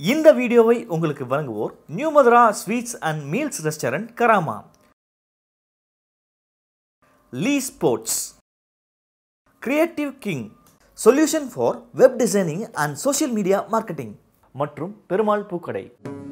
இந்த வீடியோவை உங்களுக்கு வழங்குவோர் new Mathura sweets and meals restaurant Karama Lee sports creative king solution for web designing and social media marketing மற்றும் பெருமாள் பூக்கடை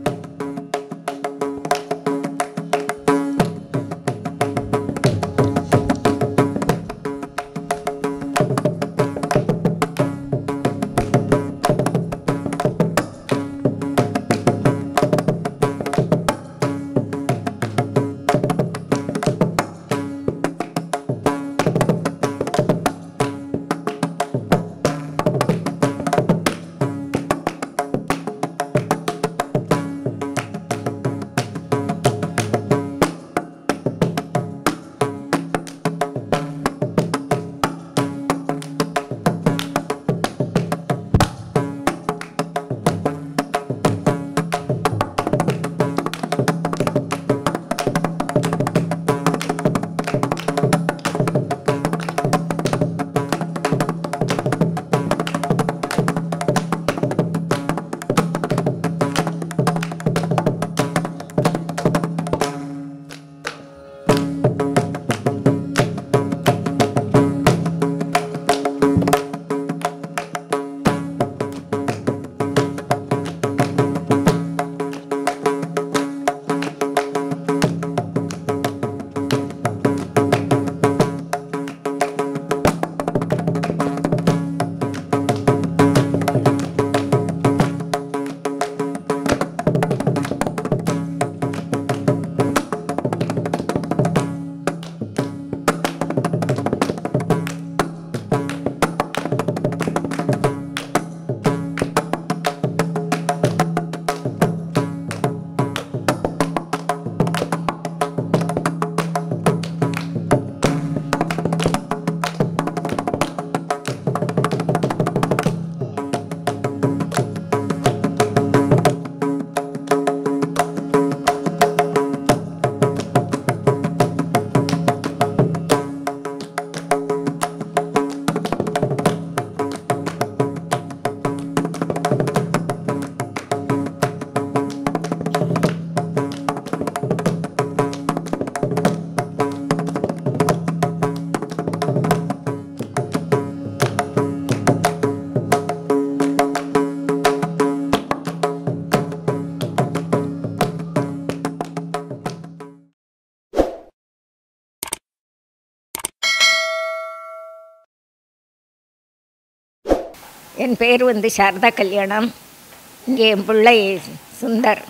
என் பேர் வந்து சாரதா கல்யாணம் இங்கே என் பிள்ளை சுந்தர்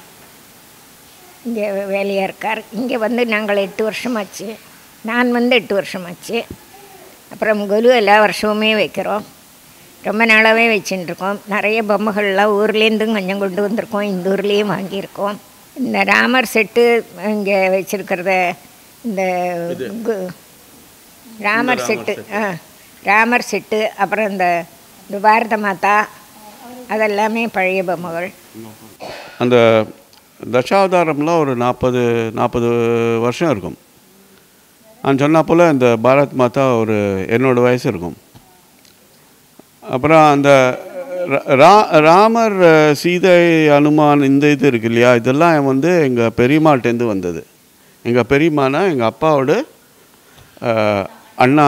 இங்கே வேலையாக இருக்கார் இங்கே வந்து நாங்கள் எட்டு வருஷமாச்சு நான் வந்து எட்டு வருஷமாச்சு அப்புறம் கொலு எல்லா வருஷமுமே வைக்கிறோம் ரொம்ப நாளாகவே வச்சுட்டுருக்கோம் நிறைய பொம்மைகள்லாம் ஊர்லேருந்தும் கொஞ்சம் கொண்டு வந்திருக்கோம் இந்த ஊர்லேயும் வாங்கியிருக்கோம் இந்த ராமர் செட்டு இங்கே வச்சுருக்கிறத இந்த கு- ராமர் செட்டு ஆ ராமர் செட்டு அப்புறம் இந்த இந்த பாரத மாதா அதெல்லாமே பழைய பொம்மைகள் அந்த தசாவதாரம்லாம் ஒரு நாற்பது நாற்பது வருஷம் இருக்கும் நான் சொன்னா போல் இந்த பாரத் மாதா ஒரு என்னோட வயசு இருக்கும் அப்புறம் அந்த ரா- ரா ராமர் அஹ், சீதை அனுமான் இந்த இது இருக்கு இல்லையா இதெல்லாம் வந்து எங்கள் பெரியம்மாட்டேருந்து வந்தது எங்கள் பெரியம்மானா எங்கள் அப்பாவோட அஹ், அண்ணா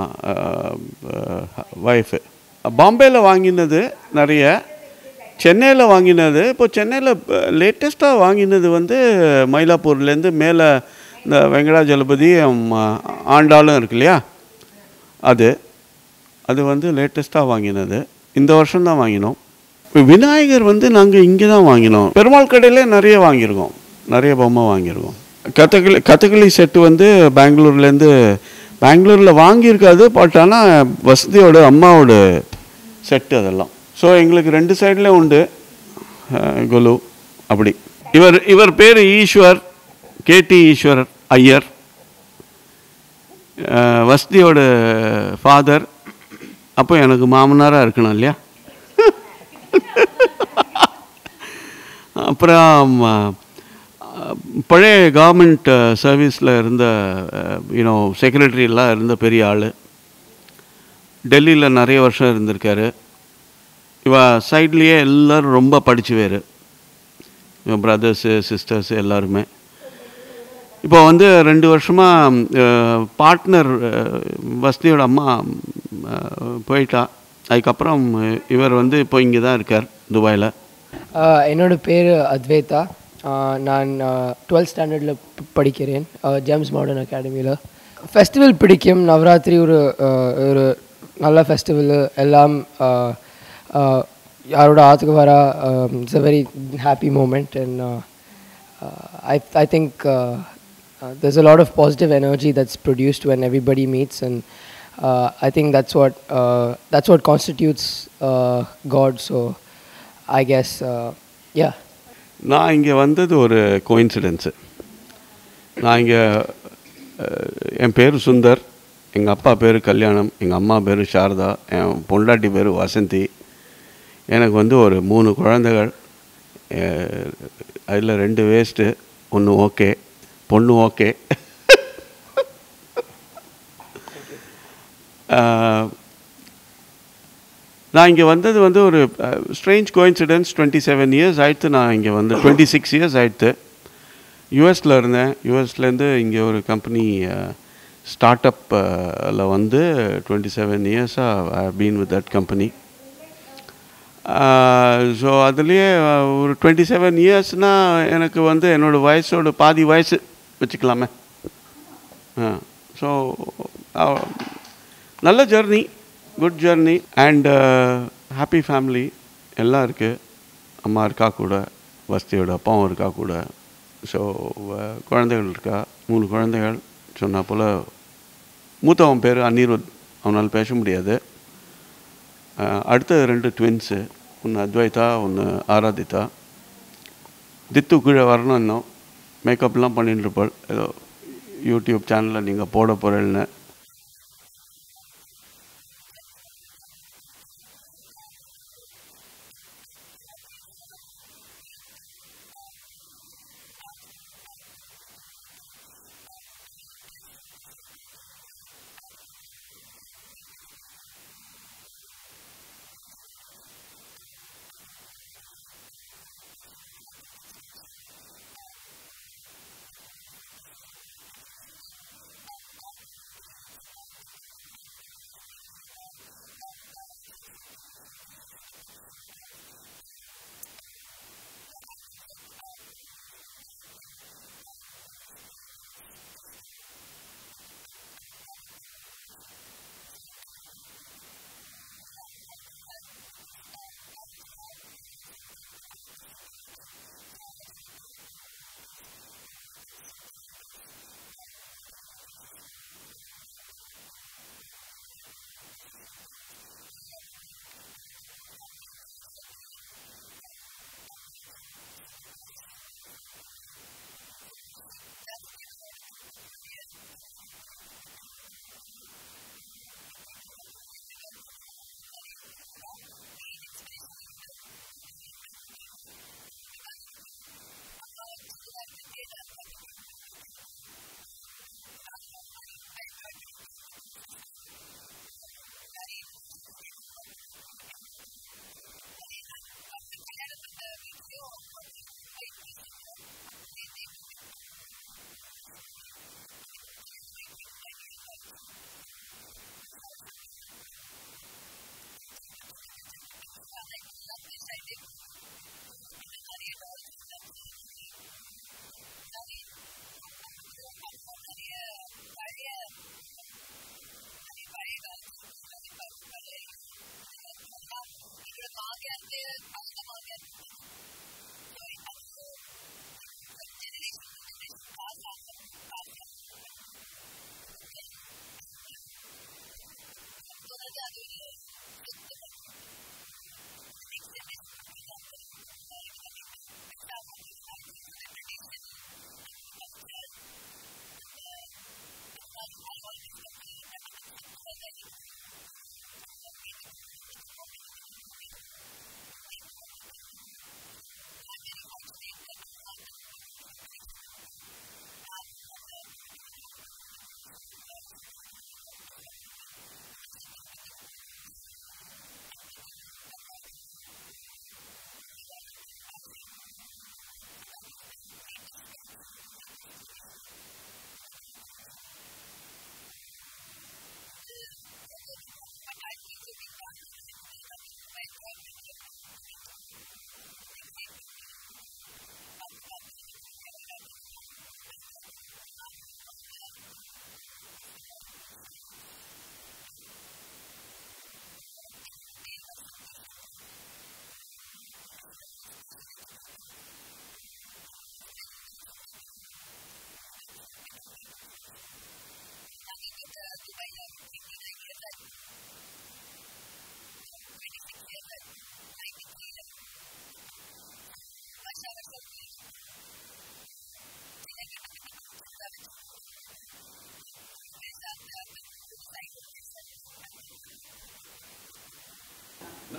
ஒய்ஃபு பாம்பேயில் வாங்கினது நிறைய சென்னையில் வாங்கினது இப்போ சென்னையில் லேட்டஸ்ட்டாக வாங்கினது வந்து மயிலாப்பூர்லேருந்து மேலே இந்த வெங்கடாஜலபதி ம், ஆண்டாளும் இருக்கு இல்லையா அது அது வந்து லேட்டஸ்ட்டாக வாங்கினது இந்த வருஷம் தான் வாங்கினோம் இப்ப விநாயகர் வந்து நாங்கள் இங்கே தான் வாங்கினோம் பெருமாள் கடையிலே நிறைய வாங்கியிருக்கோம் நிறைய பொம்மை வாங்கியிருக்கோம் கதகளி கதகளி செட்டு வந்து பெங்களூர்லேருந்து பெங்களூரில் வாங்கியிருக்காது பட் ஆனால் வசதியோட அம்மாவோட செட்டு அதெல்லாம் ஸோ எங்களுக்கு ரெண்டு சைடில் உண்டு அஹ், குலு அப்படி இவர் இவர் பேர் ஈஸ்வர் கேடி ஈஸ்வர் ஐயர் அஹ், வசதியோட ஃபாதர் அப்போ எனக்கு மாமனாராக இருக்கணும் இல்லையா அப்புறம் அஹ், பழைய கவர்மெண்ட் சர்வீஸில் இருந்த யூனோ செக்ரட்டரியெல்லாம் இருந்த பெரிய ஆள் டெல்லியில் நிறைய வருஷம் இருந்திருக்காரு இவ சைட்லேயே எல்லோரும் ரொம்ப படிச்சுவேர் என் பிரதர்ஸு சிஸ்டர்ஸு எல்லாருமே இப்போ வந்து ரெண்டு வருஷமாக பார்ட்னர் வசதியோட அம்மா அஹ், போயிட்டா அதுக்கப்புறம் இவர் வந்து இப்போ இங்கே தான் இருக்கார் துபாயில் ஆஹ் என்னோட பேர் அத்வைதா ஆஹ் நான் டுவெல்த் ஸ்டாண்டர்டில் படிக்கிறேன் ஜேம்ஸ் மாடர்ன் அகாடமியில் ஃபெஸ்டிவல் பிடிக்கும் நவராத்திரி ஒரு ஆஹ் ஒரு நல்ல ஃபெஸ்டிவல் எல்லாம் ஆஹ் ஆஹ் யாரோட ஆற்றுக்கு வர it's a very happy moment and I I think there's a lot of positive energy that's produced when everybody meets and uh, i think that's what uh, that's what constitutes uh, god so i guess uh, yeah நான் இங்கே வந்தது ஒரு கோயின்சிடென்ஸு நான் இங்கே என் பேர் சுந்தர் எங்கள் அப்பா பேர் கல்யாணம் எங்கள் அம்மா பேர் சாரதா என் பொண்டாட்டி பேர் வசந்தி எனக்கு வந்து ஒரு மூணு குழந்தைகள் அதில் ரெண்டு வேஸ்ட்டு ஒன்று ஓகே பொண்ணு ஓகே நான் இங்கே வந்தது வந்து ஒரு strange coincidence twenty seven years ஆயிடுத்து நான் இங்கே வந்து டுவெண்ட்டி சிக்ஸ் இயர்ஸ் ஆயிடுத்து யூஎஸில் இருந்தேன் யூஎஸ்லேருந்து இங்கே ஒரு கம்பெனி ஸ்டார்ட் அப்பில் வந்து டுவெண்ட்டி செவன் இயர்ஸாக been with that company so அதுலேயே ஒரு டுவெண்ட்டி செவன் இயர்ஸ்னால் எனக்கு வந்து என்னோடய வயசோட பாதி வயசு வச்சுக்கலாமே ஸோ நல்ல journey good journey and happy family எல்லாம் இருக்குது அம்மா இருக்கா கூட வசதியோட அப்பாவும் இருக்கா கூட ஸோ குழந்தைகள் இருக்கா மூணு குழந்தைகள் சொன்ன போல் மூத்தவன் பேர் அனிருத் அவனால் பேச முடியாது அஹ், அடுத்த ரெண்டு ட்வின்ஸு ஒன்று அத்வைதா ஒன்று ஆராதிதா தித்து கீழே வரணும் இன்னும் மேக்கப்லாம் பண்ணிட்டு இருப்பாள் ஏதோ யூடியூப் சேனலில் நீங்கள் போட போகிறேன்னு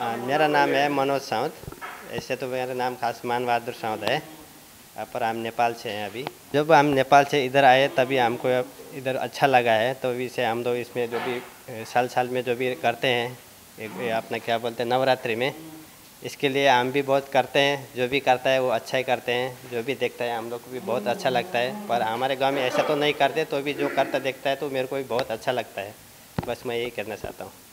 आ, मेरा नाम है मनोज साउंत ऐसे तो मेरा नाम खास मान बहादुर साउंत है आ, पर हम नेपाल से हैं अभी जब हम नेपाल से इधर आए तभी हमको इधर अच्छा लगा है तो इसे हम लोग इसमें जो भी ए, साल साल में जो भी करते हैं एक ये अपना क्या बोलते हैं नवरात्रि में इसके लिए हम भी बहुत करते हैं जो भी करता है वो अच्छा ही करते हैं जो भी देखता है हम लोग को भी बहुत अच्छा लगता है पर हमारे गांव में ऐसा तो नहीं करते तो भी जो करता देखता है तो मेरे को भी बहुत अच्छा लगता है बस मैं यही कहना चाहता हूँ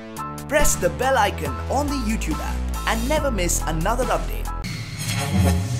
Press the bell icon on the YouTube app and never miss another update.